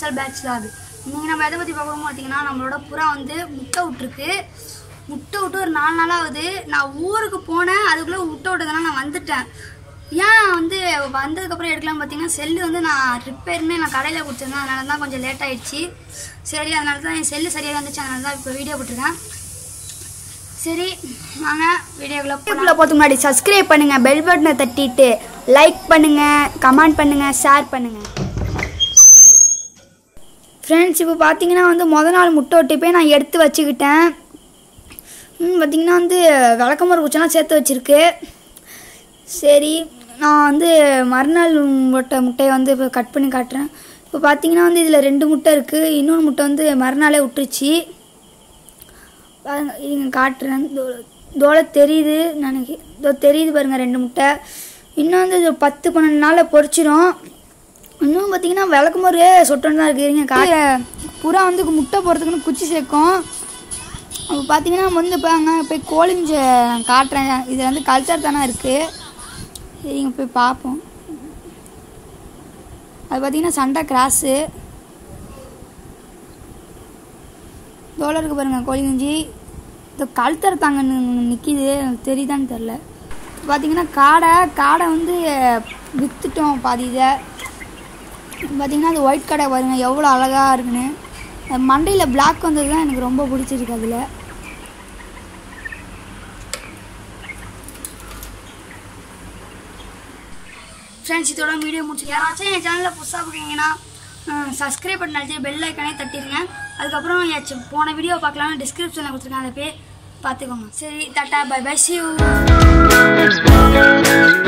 special batch தான் அது இன்னைக்கு நம்ம எதை பற்றி பார்க்கணும் பார்த்தீங்கன்னா நம்மளோட புறா வந்து முட்டை விட்டுருக்கு முட்டை விட்டு ஒரு நாலு நாள் ஆகுது நான் ஊருக்கு போனேன் அதுக்குள்ளே முட்டை விட்டதுனால நான் வந்துட்டேன் ஏன் வந்து வந்ததுக்கப்புறம் எடுக்கலாம்னு பார்த்தீங்கன்னா செல்லு வந்து நான் ரிப்பேர்னு நான் கடையில் கொடுத்துருந்தேன் அதனால தான் கொஞ்சம் லேட் ஆயிடுச்சு சரி அதனால தான் என் செல்லு சரியாக வந்துச்சு அதனால தான் இப்போ வீடியோ போட்டிருக்கேன் சரி வாங்க வீடியோக்குள்ள வீடியோக்குள்ள போகிறதுக்கு முன்னாடி சப்ஸ்கிரைப் பண்ணுங்கள் பெல் பட்டனை தட்டிட்டு லைக் பண்ணுங்கள் கமெண்ட் பண்ணுங்கள் ஷேர் பண்ணுங்கள் ஃப்ரெண்ட்ஸ் இப்போ பார்த்தீங்கன்னா வந்து முத நாள் முட்டை ஒட்டி போய் நான் எடுத்து வச்சுக்கிட்டேன் ம், பார்த்தீங்கன்னா வந்து விளக்கமர குச்செல்லாம் சேர்த்து வச்சுருக்கு சரி நான் வந்து மறுநாள் முட்டை முட்டையை வந்து இப்போ கட் பண்ணி காட்டுறேன் இப்போ பார்த்தீங்கன்னா வந்து இதில் ரெண்டு முட்டை இருக்குது இன்னொரு முட்டை வந்து மறுநாளே விட்டுருச்சு பாருங்க இங்க காட்டுறேன் தோ- தோலை தெரியுது எனக்கு இதோ தெரியுது பாருங்கள் ரெண்டு முட்டை இன்னும் வந்து இது பத்து பன்னெண்டு நாளில் பொரிச்சிரும் இன்னும் பார்த்தீங்கன்னா விளக்குமோரு சொட்டோன்னு தான் இருக்குது கா புறா வந்து முட்டை போடுறதுக்குன்னு குச்சி சேர்க்கும் அப்போ பார்த்தீங்கன்னா நம்ம வந்து இப்போ அங்கே போய் கோழிஞ்ச காட்டுறேன் இதில் வந்து கல்ச்சர் தானே இருக்குது சரிங்க போய் பார்ப்போம் அது பார்த்தீங்கன்னா சண்டை கிராஸு தோலை இருக்கு பாருங்க கோழி குஞ்சு இந்த கழுத்தர தாங்க நிற்கிது தெரியுதான்னு தெரில பார்த்தீங்கன்னா காடை காடை வந்து விற்றுட்டோம் பாதி இதை பார்த்தீங்கன்னா அது ஒயிட் கடை பாருங்க எவ்வளோ அழகாக இருக்குன்னு அது மண்டையில் பிளாக் வந்தது தான் எனக்கு ரொம்ப பிடிச்சிருக்கு அதில் ஃப்ரெண்ட்ஸ் இதோட வீடியோ முடிச்சு யாராச்சும் என் சேனலில் புதுசாக பார்க்குறீங்கன்னா சப்ஸ்கிரைப் பண்ணி அடிச்சு பெல் ஐக்கனே தட்டிடுங்க அதுக்கப்புறம் என் சி- போன வீடியோ பார்க்கலாம்னு டிஸ்கிரிப்ஷனில் கொடுத்துருக்கேன் அதை போய் பார்த்துக்கோங்க சரி டாட்டா பை பை சி